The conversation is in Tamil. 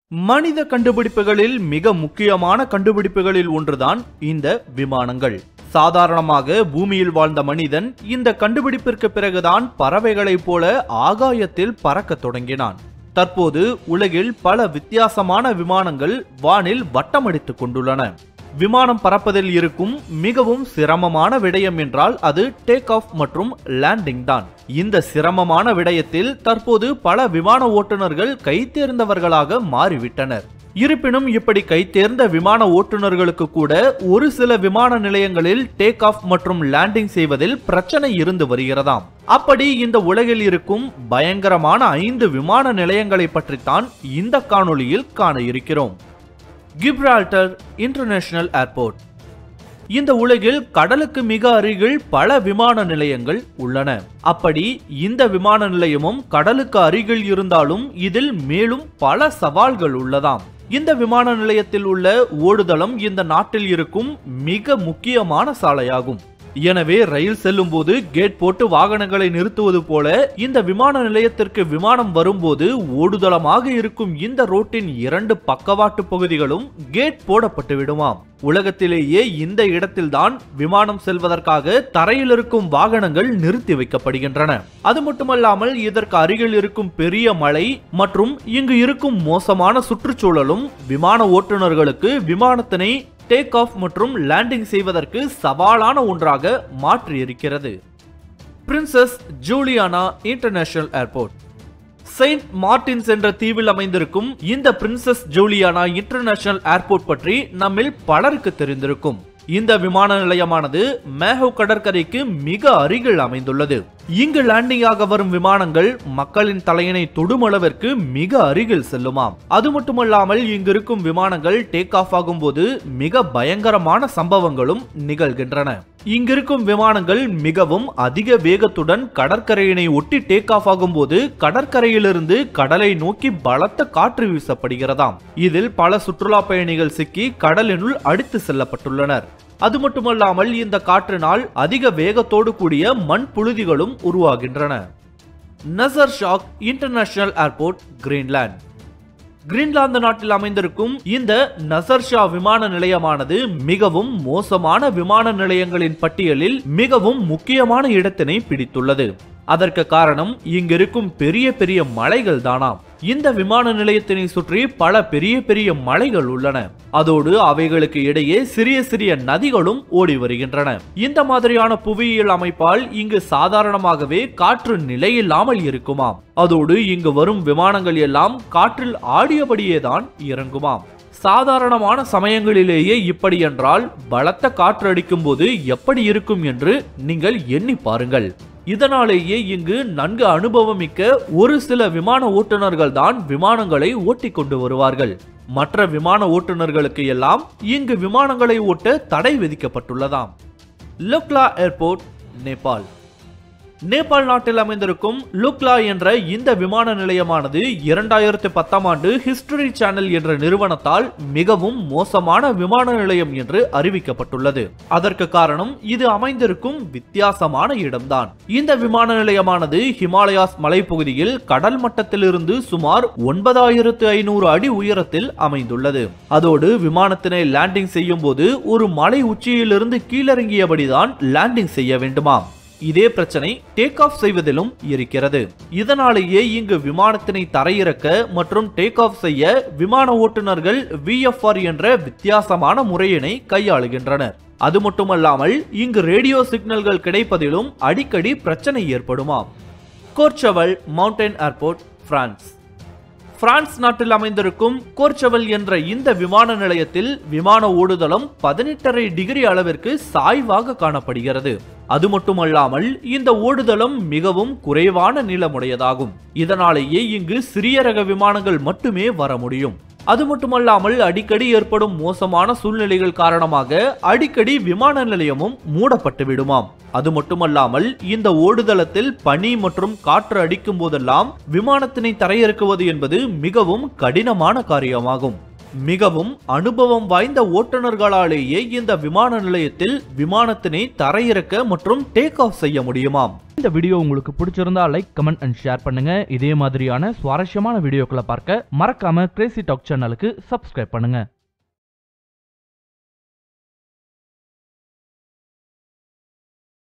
மனித கண்டுபிடிப்புகளில் மிக முக்கியமான கண்டுபிடிப்புகளில் ஒன்றுதான் இந்த விமானங்கள் சாதாரணமாக பூமியில் வாழ்ந்த மனிதன் இந்த கண்டுபிடிப்பிற்கு பிறகுதான் பறவைகளைப் போல ஆகாயத்தில் பறக்கத் தொடங்கினான் தற்போது உலகில் பல வித்தியாசமான விமானங்கள் வானில் வட்டமடித்துக் கொண்டுள்ளன விமானம் பறப்பதில் இருக்கும் மிகவும் சிரமமான விடயம் என்றால் அது டேக் ஆஃப் மற்றும் லேண்டிங் தான் இந்த சிரமமான விடயத்தில் தற்போது பல விமான ஓட்டுநர்கள் கைத்தேர்ந்தவர்களாக மாறிவிட்டனர் இருப்பினும் இப்படி கைத்தேர்ந்த விமான ஓட்டுநர்களுக்கு கூட ஒரு சில விமான நிலையங்களில் டேக் ஆஃப் மற்றும் லேண்டிங் செய்வதில் பிரச்சனை இருந்து வருகிறதாம் அப்படி இந்த உலகில் இருக்கும் பயங்கரமான ஐந்து விமான நிலையங்களை பற்றித்தான் இந்த காணொளியில் காண இருக்கிறோம் கிப்ரால்டர் இன்டர்நேஷனல் ஏர்போர்ட் இந்த உலகில் கடலுக்கு மிக அருகில் பல விமான நிலையங்கள் உள்ளன அப்படி இந்த விமான நிலையமும் கடலுக்கு அருகில் இருந்தாலும் இதில் மேலும் பல சவால்கள் உள்ளதாம் இந்த விமான நிலையத்தில் உள்ள ஓடுதளம் இந்த நாட்டில் இருக்கும் மிக முக்கியமான சாலையாகும் எனவே ரயில் செல்லும் போது கேட் போட்டு வாகனங்களை நிறுத்துவது போல இந்த விமான நிலையத்திற்கு விமானம் வரும்போது ஓடுதளமாக இருக்கும் இந்த ரோட்டின் இரண்டு பக்கவாட்டு பகுதிகளும் கேட் போடப்பட்டு விடுமாம் உலகத்திலேயே இந்த இடத்தில்தான் விமானம் செல்வதற்காக தரையில் இருக்கும் வாகனங்கள் நிறுத்தி வைக்கப்படுகின்றன அது மட்டுமல்லாமல் இதற்கு அருகில் இருக்கும் பெரிய மலை மற்றும் இங்கு இருக்கும் மோசமான சுற்றுச்சூழலும் விமான ஓட்டுநர்களுக்கு விமானத்தினை டேக் ஆஃப் மற்றும் லேண்டிங் செய்வதற்கு சவாலான ஒன்றாக மாற்றியிருக்கிறது Princess Juliana International Airport Saint Martins என்ற தீவில் அமைந்திருக்கும் இந்த பிரின்சஸ் ஜூலியானா இன்டர்நேஷனல் ஏர்போர்ட் பற்றி நம்மில் பலருக்கு தெரிந்திருக்கும் இந்த விமான நிலையமானது மேஹோ கடற்கரைக்கு மிக அருகில் அமைந்துள்ளது இங்கு லேண்டிங் ஆக வரும் விமானங்கள் மக்களின் தலையினை தொடும் அளவிற்கு மிக அருகில் செல்லுமாம் அது மட்டுமல்லாமல் இங்கு இருக்கும் விமானங்கள் டேக் ஆஃப் ஆகும் போது மிக பயங்கரமான சம்பவங்களும் நிகழ்கின்றன இங்கிருக்கும் விமானங்கள் மிகவும் அதிக வேகத்துடன் கடற்கரையினை ஒட்டி டேக் ஆஃப் ஆகும் போது கடற்கரையிலிருந்து கடலை நோக்கி பலத்த காற்று வீசப்படுகிறதாம் இதில் பல சுற்றுலா பயணிகள் சிக்கி கடலினுள் அடித்து செல்லப்பட்டுள்ளனர் அது மட்டுமல்லாமல் இந்த காற்றினால் அதிக வேகத்தோடு கூடிய மண் புழுதிகளும் உருவாகின்றன நசர் ஷாக் இன்டர்நேஷனல் ஏர்போர்ட் கிரீன்லாந்து கிரீன்லாந்து நாட்டில் அமைந்திருக்கும் இந்த நசர்ஷா விமான நிலையமானது மிகவும் மோசமான விமான நிலையங்களின் பட்டியலில் மிகவும் முக்கியமான இடத்தினை பிடித்துள்ளது அதற்கு காரணம் இங்கிருக்கும் பெரிய பெரிய மலைகள் தானாம் இந்த விமான நிலையத்தினை சுற்றி பல பெரிய பெரிய மலைகள் உள்ளன அதோடு அவைகளுக்கு இடையே சிறிய சிறிய நதிகளும் ஓடி வருகின்றன இந்த மாதிரியான புவியியல் அமைப்பால் இங்கு சாதாரணமாகவே காற்று நிலையில்லாமல் இருக்குமாம் அதோடு இங்கு வரும் விமானங்கள் எல்லாம் காற்றில் ஆடியபடியேதான் இறங்குமாம் சாதாரணமான சமயங்களிலேயே இப்படி என்றால் பலத்த காற்று அடிக்கும் போது எப்படி இருக்கும் என்று நீங்கள் எண்ணி பாருங்கள் இதனாலேயே இங்கு நன்கு அனுபவமிக்க ஒரு சில விமான ஓட்டுநர்கள் தான் விமானங்களை ஓட்டிக் கொண்டு வருவார்கள் மற்ற விமான ஓட்டுநர்களுக்கு எல்லாம் இங்கு விமானங்களை ஓட்ட தடை விதிக்கப்பட்டுள்ளதாம் லுக்லா ஏர்போர்ட் நேபாள் நேபாள் நாட்டில் அமைந்திருக்கும் லுக்லா என்ற இந்த விமான நிலையமானது இரண்டாயிரத்தி பத்தாம் ஆண்டு ஹிஸ்டரி சேனல் என்ற நிறுவனத்தால் மிகவும் மோசமான விமான நிலையம் என்று அறிவிக்கப்பட்டுள்ளது அதற்கு காரணம் இது அமைந்திருக்கும் வித்தியாசமான இடம்தான் இந்த விமான நிலையமானது ஹிமாலயாஸ் மலைப்பகுதியில் கடல் மட்டத்திலிருந்து சுமார் ஒன்பதாயிரத்து ஐநூறு அடி உயரத்தில் அமைந்துள்ளது அதோடு விமானத்தினை லேண்டிங் செய்யும் போது ஒரு மலை உச்சியிலிருந்து கீழிறங்கியபடிதான் லேண்டிங் செய்ய வேண்டுமாம் இதே பிரச்சனை டேக் ஆஃப் செய்வதிலும் இருக்கிறது இதனாலேயே இங்கு விமானத்தினை தரையிறக்க மற்றும் டேக் ஆஃப் செய்ய விமான ஓட்டுநர்கள் விஎஃப்ஆர் என்ற வித்தியாசமான முறையினை கையாளுகின்றனர் அது மட்டுமல்லாமல் இங்கு ரேடியோ சிக்னல்கள் கிடைப்பதிலும் அடிக்கடி பிரச்சனை ஏற்படுமாம் Courchevel mountain airport France France நாட்டில் அமைந்திருக்கும் கோர்ச்சவல் என்ற இந்த விமான நிலையத்தில் விமான ஓடுதளம் பதினெட்டரை டிகிரி அளவிற்கு சாய்வாக காணப்படுகிறது அது மட்டுமல்லாமல் இந்த ஓடுதளம் மிகவும் குறைவான நீளமுடையதாகும் இதனாலேயே இங்கு சிறிய ரக விமானங்கள் மட்டுமே வர முடியும் அது மட்டுமல்லாமல் அடிக்கடி ஏற்படும் மோசமான சூழ்நிலைகள் காரணமாக அடிக்கடி விமான நிலையமும் மூடப்பட்டு விடுமாம் அது மட்டுமல்லாமல் இந்த ஓடுதளத்தில் பனி மற்றும் காற்று அடிக்கும் போதெல்லாம் விமானத்தினை தரையிறக்குவது என்பது மிகவும் கடினமான காரியமாகும் மிகவும் அனுபவம் வாய்ந்த ஓட்டுநர்களாலேயே இந்த விமான நிலையத்தில் விமானத்தினை தரையிறக்க மற்றும் டேக் ஆஃப் செய்ய முடியுமாம் இந்த வீடியோ உங்களுக்கு பிடிச்சிருந்தா லைக் கமெண்ட் அண்ட் ஷேர் பண்ணுங்க இதே மாதிரியான சுவாரஸ்யமான வீடியோக்களை பார்க்க மறக்காம கிரேசி டாக் சேனலுக்கு சப்ஸ்கிரைப் பண்ணுங்க